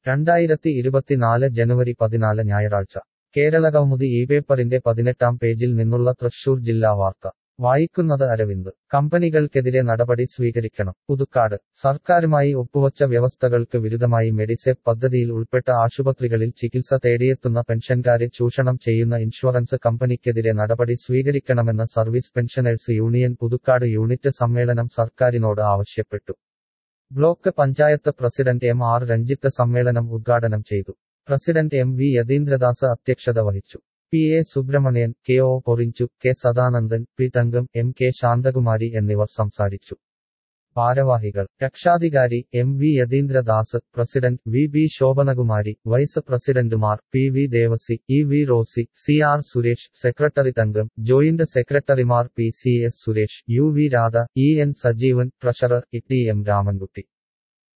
രണ്ടായിരത്തി ഇരുപത്തിനാല് ജനുവരി പതിനാല് ഞായറാഴ്ച കേരളകൗമുദി ഈ പേപ്പറിന്റെ പതിനെട്ടാം പേജിൽ നിന്നുള്ള തൃശൂർ ജില്ലാ വാർത്ത വായിക്കുന്നത് അരവിന്ദ് കമ്പനികൾക്കെതിരെ നടപടി സ്വീകരിക്കണം പുതുക്കാട് സർക്കാരുമായി ഒപ്പുവച്ച വ്യവസ്ഥകൾക്ക് വിരുദ്ധമായി മെഡിസെപ് പദ്ധതിയിൽ ഉൾപ്പെട്ട ആശുപത്രികളിൽ ചികിത്സ തേടിയെത്തുന്ന പെൻഷൻകാരെ ചൂഷണം ചെയ്യുന്ന ഇൻഷുറൻസ് കമ്പനിക്കെതിരെ നടപടി സ്വീകരിക്കണമെന്ന് service pensioners union Puthukkad unit സമ്മേളനം സർക്കാരിനോട് ആവശ്യപ്പെട്ടു block panchayat president M R Ranjith സമ്മേളനം ഉദ്ഘാടനം ചെയ്തു പ്രസിഡന്റ് എം വി യതീന്ദ്രദാസ് അധ്യക്ഷത വഹിച്ചു P A Subramanian K O Porinju K Sadanandan P Thankam M K Shanthakumari എന്നിവർ സംസാരിച്ചു ഭാരവാഹികൾ രക്ഷാധികാരി M V Yathindradas president V B Shobhanakumari vice പ്രസിഡന്റുമാർ P V Devasi E V Rosy C R Suresh secretary Thankam joint സെക്രട്ടറിമാർ P C S Suresh U V Radha E N Sajeevan treasurer E T M Ramankutty